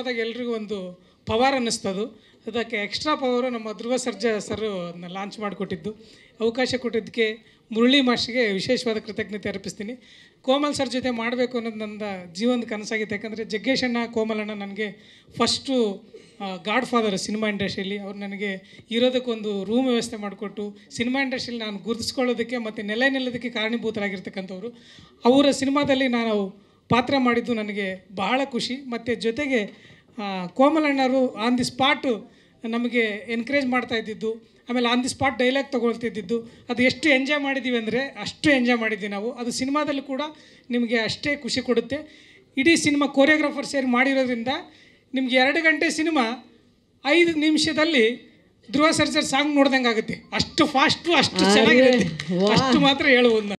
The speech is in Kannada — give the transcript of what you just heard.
ನೋಡಿದಾಗ ಎಲ್ರಿಗೂ ಒಂದು ಪವರ್ ಅನ್ನಿಸ್ತದು ಅದಕ್ಕೆ ಎಕ್ಸ್ಟ್ರಾ ಪವರು ನಮ್ಮ ಧ್ರುವ ಸರ್ಜಾ ಸರ್ ಅದನ್ನ ಲಾಂಚ್ ಮಾಡಿಕೊಟ್ಟಿದ್ದು ಅವಕಾಶ ಕೊಟ್ಟಿದ್ದಕ್ಕೆ ಮುರಳಿ ಮಾಸ್ಟ್ರಿಗೆ ವಿಶೇಷವಾದ ಕೃತಜ್ಞತೆ ಅರ್ಪಿಸ್ತೀನಿ ಕೋಮಲ್ ಸರ್ ಜೊತೆ ಮಾಡಬೇಕು ಅನ್ನೋದು ನನ್ನ ಜೀವನದ ಕನಸಾಗಿತ್ತು ಯಾಕಂದರೆ ಜಗ್ಗೇಶಣ್ಣ ಕೋಮಲಣ್ಣ ನನಗೆ ಫಸ್ಟು ಗಾಡ್ ಫಾದರ್ ಸಿನಿಮಾ ಇಂಡಸ್ಟ್ರಿಯಲ್ಲಿ ಅವ್ರು ನನಗೆ ಇರೋದಕ್ಕೊಂದು ರೂಮ್ ವ್ಯವಸ್ಥೆ ಮಾಡಿಕೊಟ್ಟು ಸಿನಿಮಾ ಇಂಡಸ್ಟ್ರಿಯಲ್ಲಿ ನಾನು ಗುರುತಿಸ್ಕೊಳ್ಳೋದಕ್ಕೆ ಮತ್ತು ನೆಲೆ ನಿಲ್ಲೋದಕ್ಕೆ ಕಾರಣೀಭೂತರಾಗಿರ್ತಕ್ಕಂಥವ್ರು ಅವರ ಸಿನಿಮಾದಲ್ಲಿ ನಾನು ಪಾತ್ರ ಮಾಡಿದ್ದು ನನಗೆ ಬಹಳ ಖುಷಿ ಮತ್ತು ಜೊತೆಗೆ ಆ, ಕೋಮಲಣ್ಣವರು ಆನ್ ದಿ ಸ್ಪಾಟು ನಮಗೆ ಎನ್ಕರೇಜ್ ಮಾಡ್ತಾ ಇದ್ದಿದ್ದು ಆಮೇಲೆ ಆನ್ ದಿ ಸ್ಪಾಟ್ ಡೈಲಾಗ್ ತೊಗೊಳ್ತಿದ್ದಿದ್ದು ಅದು ಎಷ್ಟು ಎಂಜಾಯ್ ಮಾಡಿದ್ದೀವಿ ಅಂದರೆ ಅಷ್ಟು ಎಂಜಾಯ್ ಮಾಡಿದ್ದೀವಿ ನಾವು ಅದು ಸಿನಿಮಾದಲ್ಲಿ ಕೂಡ ನಿಮಗೆ ಅಷ್ಟೇ ಖುಷಿ ಕೊಡುತ್ತೆ ಇಡೀ ಸಿನಿಮಾ ಕೋರಿಯೋಗ್ರಾಫರ್ ಸೇರಿ ಮಾಡಿರೋದ್ರಿಂದ ನಿಮ್ಗೆ ಎರಡು ಗಂಟೆ ಸಿನಿಮಾ ಐದು ನಿಮಿಷದಲ್ಲಿ ಧ್ರುವ ಸರ್ಜರ್ ಸಾಂಗ್ ನೋಡ್ದಂಗೆ ಆಗುತ್ತೆ ಅಷ್ಟು ಫಾಸ್ಟು ಅಷ್ಟು ಚೆನ್ನಾಗಿರುತ್ತೆ ಅಷ್ಟು ಮಾತ್ರ ಹೇಳುವುದು ನಾನು